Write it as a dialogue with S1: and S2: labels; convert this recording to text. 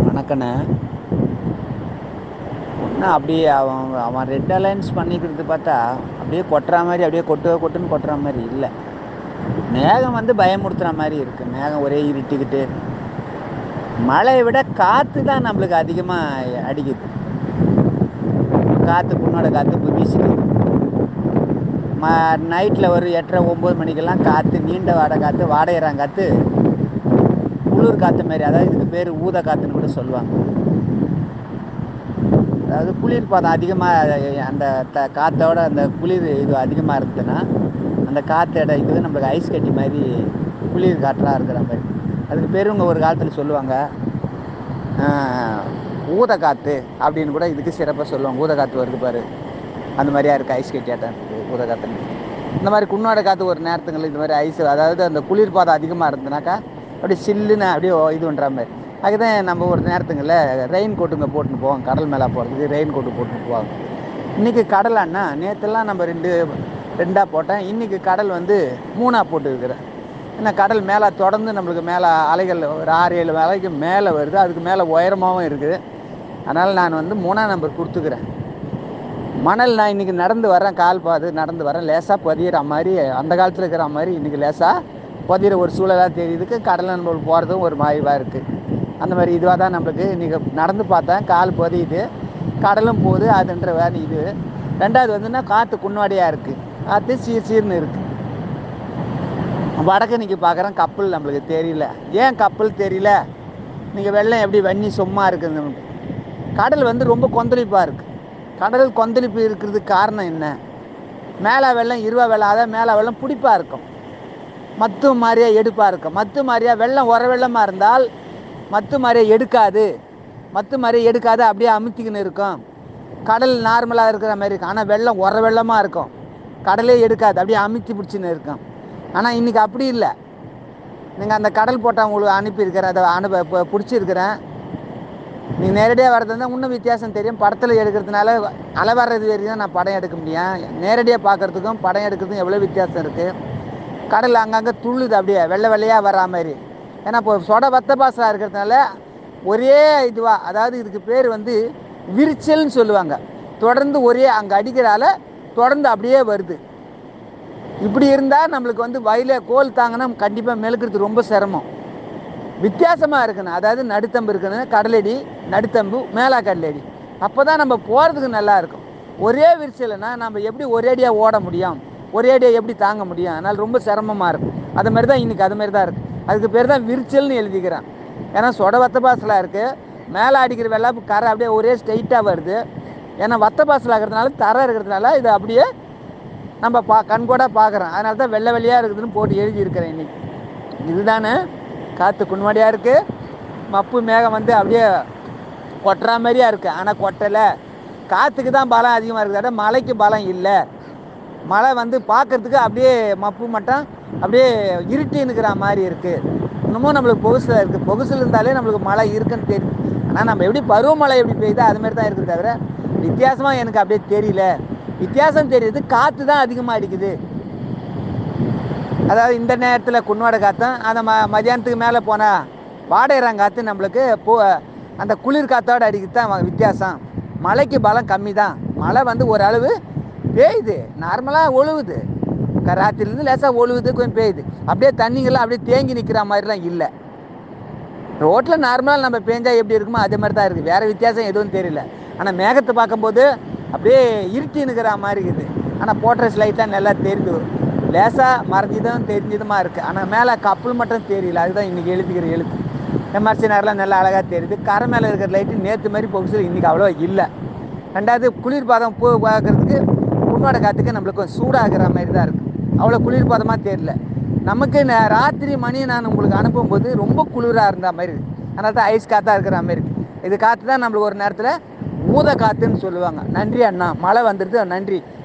S1: வணக்கண்ணே ஒன்றும் அப்படியே அவன் அவன் ரெட் அலைன்ஸ் பண்ணிக்கிறது பார்த்தா அப்படியே கொட்டுற மாதிரி அப்படியே கொட்டு கொட்டுன்னு கொட்டுற மாதிரி இல்லை மேகம் வந்து பயமுறுத்துற மாதிரி இருக்குது மேகம் ஒரே இருட்டிக்கிட்டு மழையை விட காற்று தான் நம்மளுக்கு அதிகமாக அடிக்குது காற்று புண்ணோட காற்று இப்போ வீசுது ம நைட்டில் ஒரு எட்டரை ஒம்பது மணிக்கெல்லாம் காற்று நீண்ட வாடை காற்று வாடையிறான் காற்று குளிர் காற்று மாதிரி அதாவது இதுக்கு பேர் ஊத காற்றுன்னு கூட சொல்லுவாங்க அதாவது குளிர் பதம் அதிகமாக அந்த த காற்றோட அந்த குளிர் இது அதிகமாக இருந்ததுன்னா அந்த காற்று அடைக்குது நம்மளுக்கு ஐஸ் கட்டி மாதிரி குளிர் காற்றாக இருக்கிற மாதிரி அதுக்கு பெரியவங்க ஒரு காலத்தில் சொல்லுவாங்க ஆஹ், ஊத காற்று அப்படின்னு கூட இதுக்கு சிறப்பாக சொல்லுவாங்க ஊத காற்று வருது பாரு அந்த மாதிரியா இருக்குது ஐஸ் கட்டியாட்டம் இருக்குது ஊத காற்றுன்னு இந்த மாதிரி குன்னோட காற்று ஒரு நேரத்துங்களில் இந்த மாதிரி ஐஸ் அதாவது அந்த குளிர் பாதம் அதிகமாக இருந்ததுனாக்கா அப்படியே சில்லுன்னு அப்படியே இது பண்ணுற மாதிரி அதுதான் நம்ம ஒரு நேரத்துங்களில் ரெயின் கோட்டுங்க போட்டுன்னு போவோம் கடல் மேலே போகிறதுக்கு ரெயின் கோட்டு போட்டுன்னு போவாங்க இன்றைக்கி கடலான்னா நேற்றுலாம் நம்ம ரெண்டு ரெண்டாக போட்டேன் இன்றைக்கி கடல் வந்து மூணாக போட்டு இருக்கிறேன் ஏன்னா கடல் மேலே தொடர்ந்து நம்மளுக்கு மேலே அலைகள் ஒரு ஆறு ஏழு அலைக்கு மேலே வருது அதுக்கு மேலே உயரமாகவும் இருக்குது அதனால் நான் வந்து மூணாம் நம்பர் கொடுத்துக்கிறேன் மணல் நான் இன்றைக்கி நடந்து வரேன் கால் பாது நடந்து வரேன் லேசாக பதியிற மாதிரி அந்த காலத்தில் இருக்கிற மாதிரி இன்றைக்கி லேசாக பதியிற ஒரு சூழலாக தெரியுதுக்கு கடலில் நம்மளுக்கு போகிறதும் ஒரு மாய்வாக இருக்குது அந்த மாதிரி இதுவாக தான் நம்மளுக்கு இன்றைக்கி நடந்து பார்த்தேன் கால் பதியுது கடலும் போகுது அதுன்ற வேலை இது ரெண்டாவது வந்துன்னா காற்று குன்னாடியாக இருக்குது காற்று சீர் சீர்னு இருக்குது வடக்கு இன்னைக்கு பார்க்குறேன் கப்பல் நம்மளுக்கு தெரியல ஏன் கப்பல் தெரியல நீங்கள் வெள்ளம் எப்படி வன்னி சும்மா இருக்குது நமக்கு கடல் வந்து ரொம்ப கொந்தளிப்பாக இருக்குது கடல் கொந்தளிப்பு இருக்கிறதுக்கு காரணம் என்ன மேலே வெள்ளம் இருவா வெள்ளம் அதாவது மேலே வெள்ளம் பிடிப்பாக இருக்கும் மத்து மாதிரியா எடுப்பாக இருக்கும் மத்து மாதிரியா வெள்ளம் உர வெள்ளமாக இருந்தால் மத்து மாதிரியா எடுக்காது மத்து மாதிரியா எடுக்காது அப்படியே அமுத்திக்கின்னு இருக்கும் கடல் நார்மலாக இருக்கிற மாதிரி இருக்கும் ஆனால் வெள்ளம் உர வெள்ளமாக இருக்கும் கடலே எடுக்காது அப்படியே அமுத்தி பிடிச்சின்னு இருக்கும் ஆனால் இன்றைக்கி அப்படி இல்லை நீங்கள் அந்த கடல் போட்டால் உங்களுக்கு அனுப்பியிருக்கிறேன் அதை அனுப்ப இப்போ பிடிச்சிருக்கிறேன் நீங்கள் நேரடியாக வரது இருந்தால் இன்னும் வித்தியாசம் தெரியும் படத்தில் எடுக்கிறதுனால அலை வர்றது வரைக்கும் தான் நான் படம் எடுக்க முடியும் நேரடியாக பார்க்குறதுக்கும் படம் எடுக்கிறதுக்கும் எவ்வளோ வித்தியாசம் இருக்குது கடல் அங்கங்கே துள்ளுது அப்படியே வெள்ளை வெள்ளையாக வர்ற மாதிரி ஏன்னா இப்போ சொட வத்த பாசலாக இருக்கிறதுனால ஒரே இதுவாக அதாவது இதுக்கு பேர் வந்து விரிச்சல்னு சொல்லுவாங்க தொடர்ந்து ஒரே அங்கே அடிக்கிறால தொடர்ந்து அப்படியே வருது இப்படி இருந்தால் நம்மளுக்கு வந்து வயல கோல் தாங்கினா கண்டிப்பாக மெழுக்கிறது ரொம்ப சிரமம் வித்தியாசமாக இருக்கணும் அதாவது நடுத்தம்பு இருக்கணும் கடலடி நடுத்தம்பு மேலா கடலடி அப்போ தான் நம்ம போகிறதுக்கு நல்லா இருக்கும் ஒரே விரிசலைனா நம்ம எப்படி ஒரேடியாக ஓட முடியும் ஒரேடியாக எப்படி தாங்க முடியும் அதனால் ரொம்ப சிரமமாக இருக்கும் அது மாதிரி தான் இன்றைக்கி அது மாதிரி தான் இருக்குது அதுக்கு பேர் தான் விரிச்சல்னு எழுதிக்கிறேன் ஏன்னா சொட வத்த பாசலாக இருக்குது மேலே அடிக்கிற வெள்ளாப்பு கரை அப்படியே ஒரே ஸ்ட்ரைட்டாக வருது ஏன்னா வத்த பாசலாக இருக்கிறதுனால தரை இருக்கிறதுனால இது அப்படியே நம்ம பா கண்கூட பார்க்குறோம் அதனால தான் வெள்ளை வெள்ளையாக இருக்குதுன்னு போட்டு எழுதியிருக்கிறேன் இன்னைக்கு இதுதானே காற்று குன்வாடியாக இருக்குது மப்பு மேகம் வந்து அப்படியே கொட்டுற மாதிரியா இருக்குது ஆனால் கொட்டலை காற்றுக்கு தான் பலம் அதிகமாக இருக்குது அதான் மழைக்கு பலம் இல்லை மழை வந்து பார்க்கறதுக்கு அப்படியே மப்பு மட்டும் அப்படியே இருட்டின்னுக்கிற மாதிரி இருக்குது இன்னமும் நம்மளுக்கு பொகுசில் இருக்குது பொகுசில் இருந்தாலே நம்மளுக்கு மழை இருக்குன்னு தெரியும் ஆனால் நம்ம எப்படி பருவமழை எப்படி பெய்யுதோ அது மாதிரி தான் இருக்குது தவிர வித்தியாசமாக எனக்கு அப்படியே தெரியல வித்தியாசம் தெரியுது காற்று தான் அதிகமாக அடிக்குது அதாவது இந்த நேரத்தில் குன்னோட காற்றும் அந்த ம மதியானத்துக்கு மேலே போனால் வாடையிறாங்க காற்று நம்மளுக்கு போ அந்த குளிர் காற்றோட அடிக்கிறது தான் வித்தியாசம் மழைக்கு பலம் கம்மி தான் மழை வந்து ஓரளவு பெய்யுது நார்மலாக ஒழுகுது க- ராத்திரிலேருந்து லேசாக ஒழுகுது கொஞ்சம் பெய்யுது அப்படியே தண்ணிங்கெல்லாம் அப்படியே தேங்கி நிற்கிற மாதிரிலாம் இல்லை ரோட்டில் நார்மலாக நம்ம பேஞ்சா எப்படி இருக்குமோ அதே மாதிரி தான் இருக்குது வேறு வித்தியாசம் எதுவும் தெரியல ஆனால் மேகத்தை பார்க்கும்போது அப்படியே இருட்டி நிற்கிற மாதிரி இருக்குது ஆனால் போட்ரஸ் லைட்லாம் நல்லா தெரியுது லேசாக மறைஞ்சதும் தெரிஞ்சதுமா இருக்குது ஆனால் மேலே கப்பல் மட்டும் தெரியல அதுதான் இன்றைக்கி எழுதிக்கிற எழுத்து எம்ஆர்சி நேரம்லாம் நல்லா அழகாக தெரியுது கரை மேலே இருக்கிற லைட்டு நேற்று மாதிரி பொகுசல் இன்றைக்கி அவ்வளோ இல்லை ரெண்டாவது குளிர்பாதம் பூ பார்க்குறதுக்கு உன்னோட காற்றுக்கு நம்மளுக்கு கொஞ்சம் சூடாகிற மாதிரி தான் இருக்குது அவ்வளோ குளிர்பாதமாக தெரியல நமக்கு ந- ராத்திரி மணி நான் உங்களுக்கு அனுப்பும்போது ரொம்ப குளிராக இருந்த மாதிரி இருக்கு அதனால தான் ஐஸ் காற்றா இருக்கிற மாதிரி இருக்கு இது காற்று தான் நம்மளுக்கு ஒரு நேரத்தில் ஊத காற்றுன்னு சொல்லுவாங்க நன்றி அண்ணா மழை வந்துடுது நன்றி